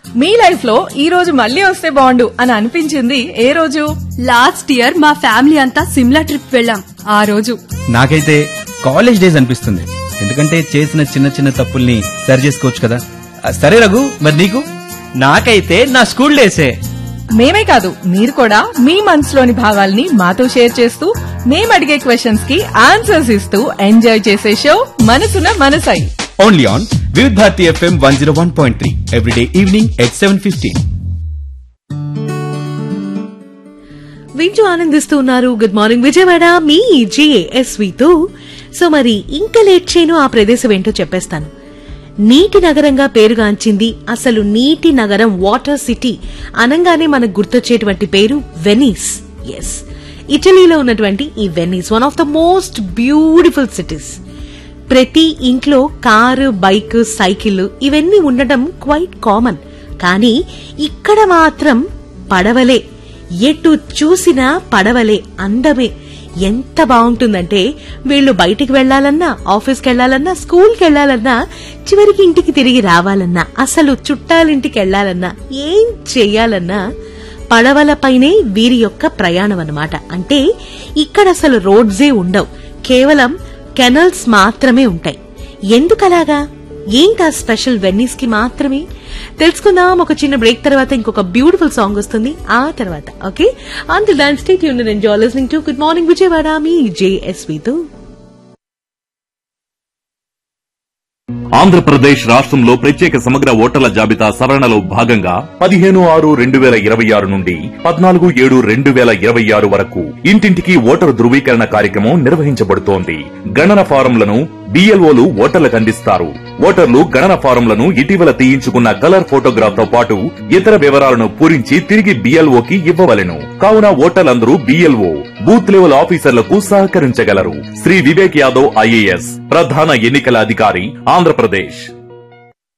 మీ life లో ఈ రోజు మళ్ళీ వస్తే బాగుండు అని అనిపించింది ఏ రోజు లాస్ట్ ఇయర్ మా ఫ్యామిలీ అంతా సిమ్లా ట్రిప్ వెళ్ళాం ఆ రోజు నాకైతే కాలేజ్ డేస్ అనిపిస్తుంది ఎందుకంటే చేసిన చిన్న చిన్న తప్పుల్ని సరి చేసుకోవచ్చు కదా ఆ, సరే రఘు మరి నీకు నాకైతే నా స్కూల్ డేసే మేమే కాదు మీరు కూడా మీ మనసులోని భావాల్ని మాతో షేర్ చేస్తూ మేము అడిగే క్వశ్చన్స్ కి ఆన్సర్స్ ఇస్తూ ఎంజాయ్ చేసే show Manasuna Manasai only on Vividh Bharati FM one zero one point three everyday evening at seven fifteen వింటూ ఆనందిస్తూ ఉన్నారు గుడ్ మార్నింగ్ విజయవాడ మీ జేఎస్వితో సో మరి ఇంకా లేట్ చేయను ఆ ప్రదేశం ఏంటో చెప్పేస్తాను నీటి నగరంగా పేరుగాంచింది అసలు నీటి నగరం వాటర్ సిటీ అనంగానే మనకు గుర్తొచ్చేటువంటి పేరు వెనీస్ ఎస్ ఇటలీలో ఉన్నటువంటి ఈ Venice one of the most beautiful cities ప్రతి ఇంట్లో కారు బైక్ సైకిల్ ఇవన్నీ ఉండటం క్వైట్ కామన్ కానీ ఇక్కడ మాత్రం పడవలే ఎటు చూసినా పడవలే అందమే ఎంత బాగుంటుందంటే వీళ్ళు బయటికి వెళ్లాలన్నా ఆఫీస్కి వెళ్లాలన్నా స్కూల్కి వెళ్లాలన్నా చివరికి ఇంటికి తిరిగి రావాలన్నా అసలు చుట్టాలింటికి వెళ్లాలన్నా ఏం చెయ్యాలన్నా పడవలపైనే వీరి యొక్క ప్రయాణం అన్నమాట అంటే ఇక్కడ అసలు రోడ్సే ఉండవు కేవలం కెనల్స్ మాత్రమే ఉంటాయి ఎందుకలాగా ఏంటి ఆ స్పెషల్ వెన్నీస్ కి మాత్రమే తెలుసుకుందాం ఒక చిన్న బ్రేక్ తర్వాత ఇంకొక బ్యూటిఫుల్ సాంగ్ వస్తుంది ఆ తర్వాత ఓకే అంత దాని స్టేట్ యూన్ enjoy listening to good morning Vijayawada మీ జేఎస్వితో ఆంధ్రప్రదేశ్ రాష్ట్రంలో ప్రత్యేక సమగ్ర ఓటర్ల జాబితా సవరణలో భాగంగా పదిహేను ఆరు రెండు వేల ఇరవై ఆరు నుండి పద్నాలుగు ఏడు రెండు వేల ఇరవై ఆరు వరకు ఇంటింటికి ఓటరు ధృవీకరణ కార్యక్రమం నిర్వహించబడుతోంది గణన ఫారంలను బిఎల్ఓలు ఓటర్లకు అందిస్తారు ఓటర్లు గణన ఫారంలను ఇటీవల తీయించుకున్న కలర్ ఫోటోగ్రాఫ్ తో పాటు ఇతర వివరాలను పూరించి తిరిగి బిఎల్ఓకి ఇవ్వవలెను కావున ఓటర్లందరూ బిఎల్ఓ బూత్ లెవెల్ ఆఫీసర్లకు సహకరించగలరు శ్రీ వివేక్ యాదవ్ ఐఏఎస్ ప్రధాన ఎన్నికల అధికారి ఆంధ్రప్రదేశ్